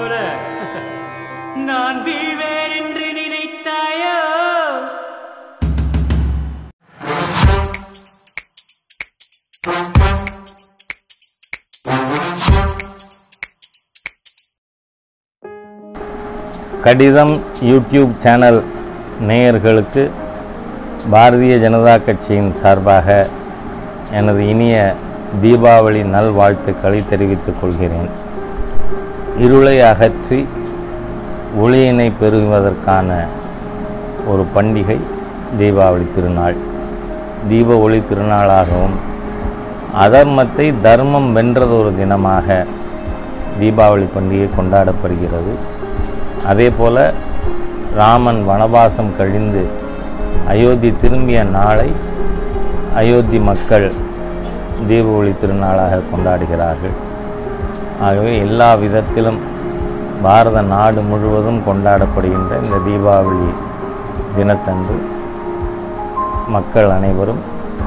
போல நான் வீழ்வேன் என்று நினைத்தாயோ கடிதம் யூடியூப் சேனல் நேயர்களுக்கு பாரதிய ஜனதா கட்சியின் சார்பாக எனது இனிய தீபாவளி நல்வாழ்த்துக்களை தெரிவித்துக் கொள்கிறேன் இருளை அகற்றி ஒளியினை பெறுவதற்கான ஒரு பண்டிகை தீபாவளி திருநாள் தீப ஒளி திருநாளாகவும் அதர்மத்தை தர்மம் வென்றதொரு தினமாக தீபாவளி பண்டிகை கொண்டாடப்படுகிறது அதே போல ராமன் வனவாசம் கழிந்து அயோத்தி திரும்பிய நாளை அயோத்தி மக்கள் தீப ஒளி திருநாளாக கொண்டாடுகிறார்கள் ஆகவே எல்லா விதத்திலும் பாரத நாடு முழுவதும் கொண்டாடப்படுகின்ற இந்த தீபாவளி தினத்தன்று மக்கள் அனைவரும்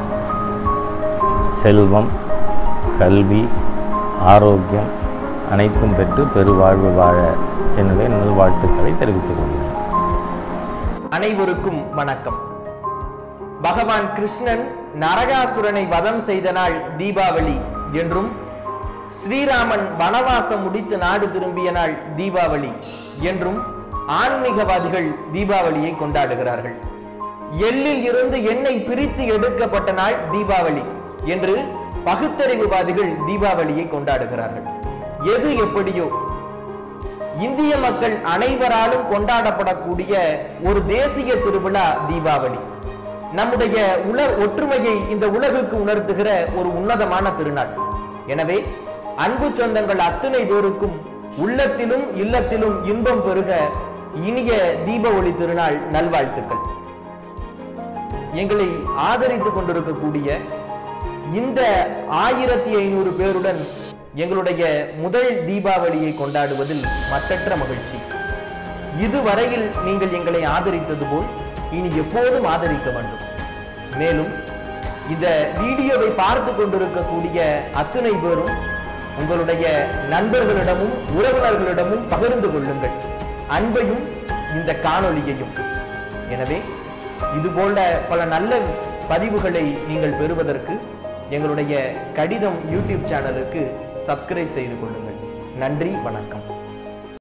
செல்வம் கல்வி ஆரோக்கியம் அனைத்தும் பெற்று பெருவாழ்வு வாழ என்னுடைய நல்வாழ்த்துக்களை தெரிவித்துக் கொள்கிறேன் அனைவருக்கும் வணக்கம் பகவான் கிருஷ்ணன் நரகாசுரனை வதம் செய்த நாள் தீபாவளி என்றும் ஸ்ரீராமன் வனவாசம் முடித்து நாடு திரும்பிய நாள் தீபாவளி என்றும் ஆன்மீகவாதிகள் தீபாவளியை கொண்டாடுகிறார்கள் எள்ளில் இருந்து எண்ணெய் பிரித்து எடுக்கப்பட்ட நாள் தீபாவளி என்று பகுத்தறிவுவாதிகள் தீபாவளியை கொண்டாடுகிறார்கள் எது எப்படியோ இந்திய மக்கள் அனைவராலும் கொண்டாடப்படக்கூடிய ஒரு தேசிய திருவிழா தீபாவளி நம்முடைய உல ஒற்றுமையை இந்த உலகுக்கு உணர்த்துகிற ஒரு உன்னதமான திருநாள் எனவே அன்பு சொந்தங்கள் அத்தனை பேருக்கும் உள்ளத்திலும் இல்லத்திலும் இன்பம் பெருக இனிய தீப ஒளி திருநாள் நல்வாழ்த்துக்கள் எங்களை ஆதரித்துக் கொண்டிருக்கக்கூடிய இந்த ஆயிரத்தி ஐநூறு பேருடன் எங்களுடைய முதல் தீபாவளியை கொண்டாடுவதில் மற்றற்ற மகிழ்ச்சி இதுவரையில் நீங்கள் எங்களை ஆதரித்தது போல் இனி எப்போதும் ஆதரிக்க வேண்டும் மேலும் இந்த வீடியோவை பார்த்து கொண்டிருக்கக்கூடிய அத்தனை பேரும் உங்களுடைய நண்பர்களிடமும் உறவினர்களிடமும் பகிர்ந்து கொள்ளுங்கள் அன்பையும் இந்த காணொளியையும் எனவே இதுபோல பல நல்ல பதிவுகளை நீங்கள் பெறுவதற்கு எங்களுடைய கடிதம் யூடியூப் சேனலுக்கு சப்ஸ்கிரைப் செய்து கொள்ளுங்கள் நன்றி வணக்கம்